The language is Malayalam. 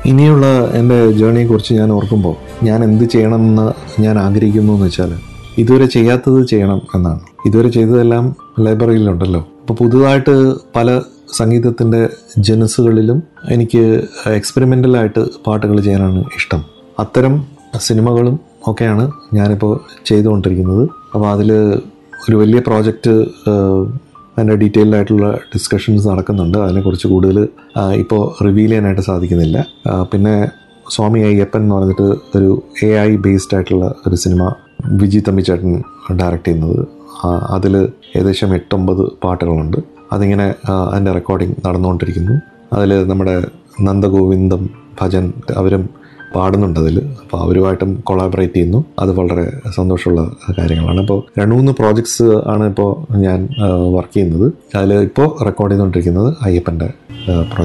ഇനിയുള്ള എൻ്റെ ജേണിയെക്കുറിച്ച് ഞാൻ ഓർക്കുമ്പോൾ ഞാൻ എന്ത് ചെയ്യണമെന്ന് ഞാൻ ആഗ്രഹിക്കുന്നു എന്ന് വെച്ചാൽ ഇതുവരെ ചെയ്യാത്തത് ചെയ്യണം എന്നാണ് ഇതുവരെ ചെയ്തതെല്ലാം ലൈബ്രറിയിലുണ്ടല്ലോ അപ്പോൾ പുതുതായിട്ട് പല സംഗീതത്തിൻ്റെ ജനസുകളിലും എനിക്ക് എക്സ്പെരിമെൻ്റലായിട്ട് പാട്ടുകൾ ചെയ്യാനാണ് ഇഷ്ടം അത്തരം സിനിമകളും ഒക്കെയാണ് ഞാനിപ്പോൾ ചെയ്തുകൊണ്ടിരിക്കുന്നത് അപ്പോൾ അതിൽ ഒരു വലിയ പ്രോജക്റ്റ് അതിൻ്റെ ഡീറ്റെയിൽഡ് ആയിട്ടുള്ള ഡിസ്കഷൻസ് നടക്കുന്നുണ്ട് അതിനെക്കുറിച്ച് കൂടുതൽ ഇപ്പോൾ റിവീൽ ചെയ്യാനായിട്ട് സാധിക്കുന്നില്ല ആ, പിന്നെ സ്വാമി അയ്യപ്പൻ എന്ന് പറഞ്ഞിട്ട് ഒരു എ ഐ ബേസ്ഡ് ആയിട്ടുള്ള ഒരു സിനിമ വിജി തമ്മിച്ചേട്ടൻ ഡയറക്റ്റ് ചെയ്യുന്നത് അതിൽ ഏകദേശം എട്ടൊമ്പത് പാട്ടുകളുണ്ട് അതിങ്ങനെ ആ, അതിൻ്റെ റെക്കോർഡിംഗ് നടന്നുകൊണ്ടിരിക്കുന്നു അതിൽ നമ്മുടെ നന്ദഗോവിന്ദം ഭജൻ അവരും പാടുന്നുണ്ട് അതിൽ അപ്പോൾ അവരുമായിട്ടും കൊളാബറേറ്റ് ചെയ്യുന്നു അത് വളരെ സന്തോഷമുള്ള കാര്യങ്ങളാണ് അപ്പോൾ രണ്ട് മൂന്ന് പ്രോജക്ട്സ് ആണ് ഇപ്പോൾ ഞാൻ വർക്ക് ചെയ്യുന്നത് അതിൽ ഇപ്പോൾ റെക്കോർഡ് ചെയ്തുകൊണ്ടിരിക്കുന്നത് അയ്യപ്പൻ്റെ പ്രോജക്റ്റ്